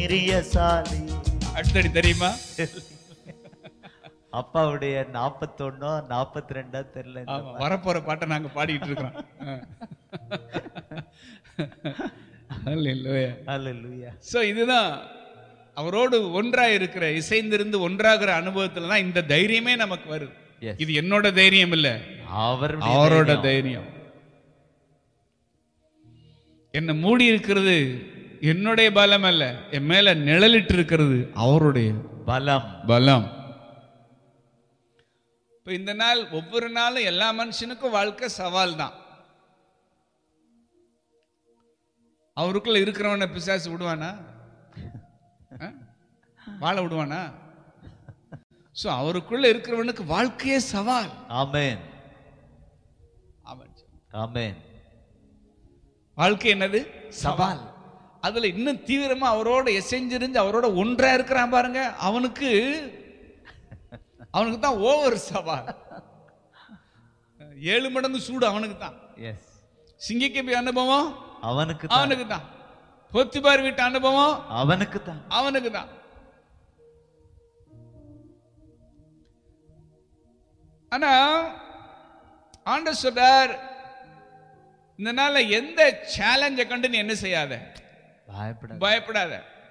தைரியசாலி அடுத்தடி தெரியுமா அப்பாவுடைய நாப்பத்தொன்னோ நாப்பத்தி ரெண்டோ தெரியல இந்த ஆமா வரப்போற பாட்டை நாங்க பாடிட்டு இருக்கிறோம் Hallelujah. ஹalleluya சோ இதுதான் அவரோடு ஒன்றா இருக்கிற இசைந்திருந்து ஒன்றாகிற அனுபவத்துல தான் இந்த தைரியமே நமக்கு வருது Yes. இது என்னோட தைரியம் இல்ல அவருடைய அவரோட தைரியம். தைரியம் என்ன மூடி இருக்கிறது என்னுடைய பலம் அல்ல என் மேல நிழலிட்டு இருக்கிறது அவருடைய பலம் பலம் இப்ப இந்த நாள் ஒவ்வொரு நாளும் எல்லா மனுஷனுக்கும் வாழ்க்கை சவால் தான் அவருக்குள்ள இருக்கிறவனை பிசாசு விடுவானா ஆ? வாழ விடுவானா சோ அவருக்குள்ள இருக்கிறவனுக்கு வாழ்க்கையே சவால் ஆமென் அவன் ஆமென் வாழ்க்கை என்னது சவால் அதுல இன்னும் தீவிரமா அவரோட எசைஞ்சிருந்து அவரோட ஒன்றா இருக்கிறான் பாருங்க அவனுக்கு அவனுக்கு தான் ஓவர் சவால் ஏழு மடங்கு சூடு அவனுக்கு தான் எஸ் சிங்கிக்கபி அனுபவம் அவனுக்கு தான் அவனுக்கு தான் பொத்திபார் வீட்டு அனுபவம் அவனுக்கு தான் அவனுக்கு தான் ஆனா ஆண்டவர் சொல்றார் இந்த நாள்ல எந்த சேலஞ்சை கண்டு நீ என்ன செய்யாத பயப்பட பயப்படாத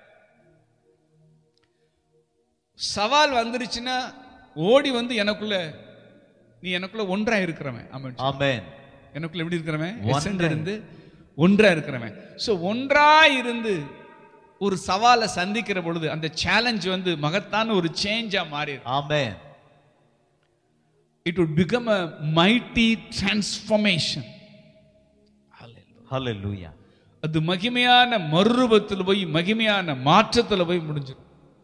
சவால் வந்துருச்சுன்னா ஓடி வந்து எனக்குள்ள நீ எனக்குள்ள ஒன்றா இருக்கிறவன் ஆமாம் ஆமென் எனக்குள்ள எப்படி இருக்கிறவன் ஒன்றா. எசன்ல இருந்து ஒன்றா இருக்கிறவன் சோ ஒன்றா இருந்து ஒரு சவாலை சந்திக்கிற பொழுது அந்த சேலஞ்ச் வந்து மகத்தான ஒரு சேஞ்சா மாறிடும் amen it would become a mighty transformation ஹalleluya அது மகிமையான மறுரூபத்தில் போய் மகிமையான மாற்றத்துல போய் முடிஞ்சிடும்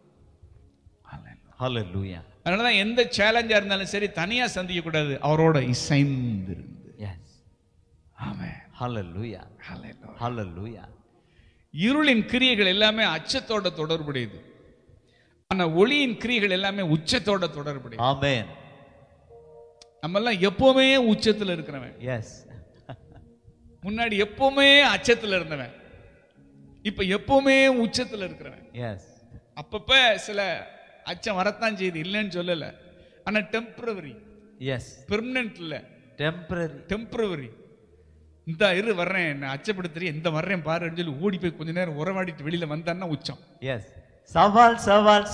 ஹalleluya அதனாலதான் எந்த சேலஞ்சா இருந்தாலும் சரி தனியா சந்திக்க கூடாது அவரோட இசைந்திருந்து எஸ் ஆமென் ஹalleluya Hallelujah. ஹalleluya இருளின் கிரியைகள் எல்லாமே அச்சத்தோட தொடர்புடையது ஆனா ஒளியின் கிரியைகள் எல்லாமே உச்சத்தோட தொடர்புடையது ஆமென் நம்ம எல்லாம் எப்பவுமே உச்சத்துல இருக்கிறவன் எஸ் முன்னாடி எப்பவுமே அச்சத்துல இருந்தவன் இப்ப எப்பவுமே உச்சத்துல இருக்கிறவன் எஸ் அப்பப்ப சில அச்சம் வரத்தான் செய்யுது இல்லைன்னு சொல்லல ஆனா டெம்பரவரி எஸ் பெர்மனன்ட் இல்ல டெம்பரரி டெம்பரவரி இந்த இரு வர்றேன் என்ன அச்சப்படுத்துறீ எந்த வர்றேன் பாருன்னு சொல்லி ஓடி போய் கொஞ்ச நேரம் உறவாடிட்டு வெளியில வந்தான்னா உச்சம் எஸ் சவால் சவால்